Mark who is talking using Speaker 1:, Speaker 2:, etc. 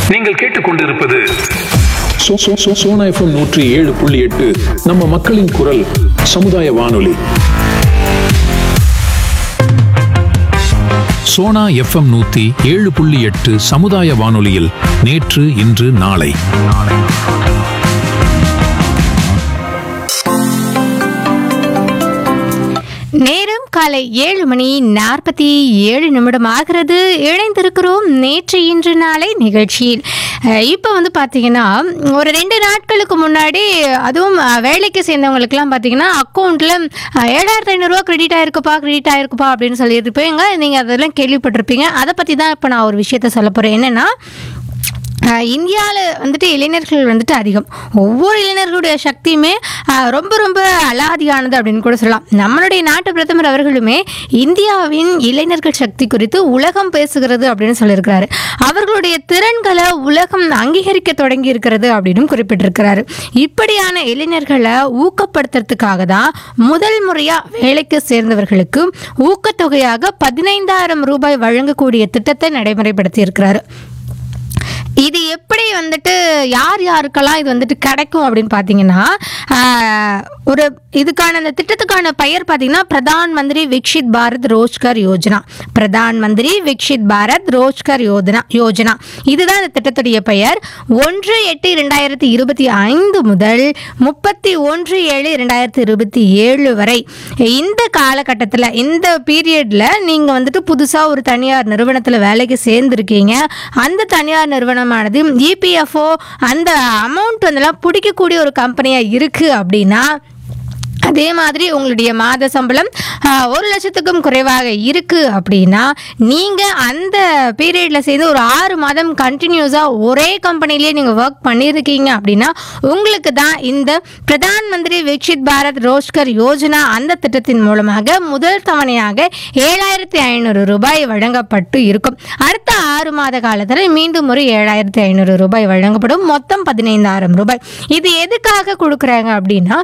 Speaker 1: நீங்கள் கேட்டுக்கொண்டிருப்பது
Speaker 2: சோ- சோ- சோ- சோனா எஃப்எம் நூற்றி ஏழு புள்ளி எட்டு நம்ம மக்களின் குரல் சமுதாய வானொலி
Speaker 3: சோனா எஃப்எம் நூத்தி ஏழு புள்ளி எட்டு சமுதாய வானொலியில் நேற்று இன்று நாளை
Speaker 4: நேரம் காலை ஏழு மணி நாற்பத்தி ஏழு நிமிடம் ஆகிறது இணைந்திருக்கிறோம் நேற்று இன்று நாளை நிகழ்ச்சியில் அஹ், இப்போ வந்து பார்த்தீங்கன்னா ஒரு ரெண்டு நாட்களுக்கு முன்னாடி அதுவும் அஹ், வேலைக்கு சேர்ந்தவங்களுக்குலாம் பார்த்தீங்கன்னா அக்கௌண்ட்டில் ஏழாயிரத்து ஐநூறுரூவா கிரெடிட் ஆயிருக்குப்பா கிரெடிட் ஆயிருக்குப்பா அப்படின்னு சொல்லியிருப்பீங்க நீங்கள் அதெல்லாம் கேள்விப்பட்டிருப்பீங்க அதை பற்றி தான் இப்போ நான் ஒரு விஷயத்த சொல்ல போகிறேன் என்னென்னா இந்தியாவில் வந்துட்டு இளைஞர்கள் வந்துட்டு அதிகம் ஒவ்வொரு இளைஞர்களுடைய சக்தியுமே ஆஹ், ரொம்ப ரொம்ப அலாதியானது அப்படின்னு கூட சொல்லலாம் நம்மளுடைய நாட்டு பிரதமர் அவர்களுமே இந்தியாவின் இளைஞர்கள் சக்தி குறித்து உலகம் பேசுகிறது அப்படின்னு சொல்லியிருக்கிறாரு அவர்களுடைய திறன்களை உலகம் அங்கீகரிக்க தொடங்கி இருக்கிறது அப்படின்னு குறிப்பிட்டிருக்கிறாரு இப்படியான இளைஞர்களை ஊக்கப்படுத்துறதுக்காக தான் முதல் முறையாக வேலைக்கு சேர்ந்தவர்களுக்கு ஊக்கத்தொகையாக பதினைந்தாயிரம் ரூபாய் வழங்கக்கூடிய திட்டத்தை நடைமுறைப்படுத்தி இருக்கிறாரு இது எப்படி வந்துட்டு யார் யாருக்கெல்லாம் இது வந்துட்டு கிடைக்கும் அப்படின்னு பார்த்தீங்கன்னா ஆஹ், ஒரு இதுக்கான அந்த திட்டத்துக்கான பெயர் பார்த்தீங்கன்னா பிரதான் மந்திரி விக்ஷித் பாரத் ரோஜ்கர் யோஜனா பிரதான் மந்திரி விக்ஷித் பாரத் ரோஜ்கர் யோஜனா யோஜனா இதுதான் இந்த திட்டத்துடைய பெயர் ஒன்று எட்டு இரண்டாயிரத்தி இருபத்தி ஐந்து முதல் முப்பத்தி ஒன்று ஏழு இரண்டாயிரத்தி இருபத்தி ஏழு வரை இந்த காலகட்டத்தில் இந்த பீரியடில் நீங்கள் வந்துட்டு புதுசாக ஒரு தனியார் நிறுவனத்தில் வேலைக்கு சேர்ந்துருக்கீங்க அந்த தனியார் நிறுவனமானது இபிஎஃப்ஓ அந்த அமௌண்ட் வந்துலாம் பிடிக்கக்கூடிய ஒரு கம்பெனியாக இருக்குது அப்படின்னா அதே மாதிரி உங்களுடைய மாத சம்பளம் ஆஹ், ஒரு லட்சத்துக்கும் குறைவாக இருக்குது அப்படின்னா நீங்கள் அந்த பீரியடில் சேர்ந்து ஒரு ஆறு மாதம் கண்டினியூஸாக ஒரே கம்பெனிலேயே நீங்கள் ஒர்க் பண்ணியிருக்கீங்க அப்படின்னா உங்களுக்கு தான் இந்த பிரதான் மந்திரி விக்ஷித் பாரத் ரோஜ்கர் யோஜனா அந்த திட்டத்தின் மூலமாக முதல் தவணையாக ஏழாயிரத்தி ஐநூறு ரூபாய் வழங்கப்பட்டு இருக்கும் அடுத்த ஆறு மாத காலத்தில் மீண்டும் ஒரு ஏழாயிரத்தி ஐநூறு ரூபாய் வழங்கப்படும் மொத்தம் பதினைந்தாயிரம் ரூபாய் இது எதுக்காக கொடுக்குறாங்க அப்படின்னா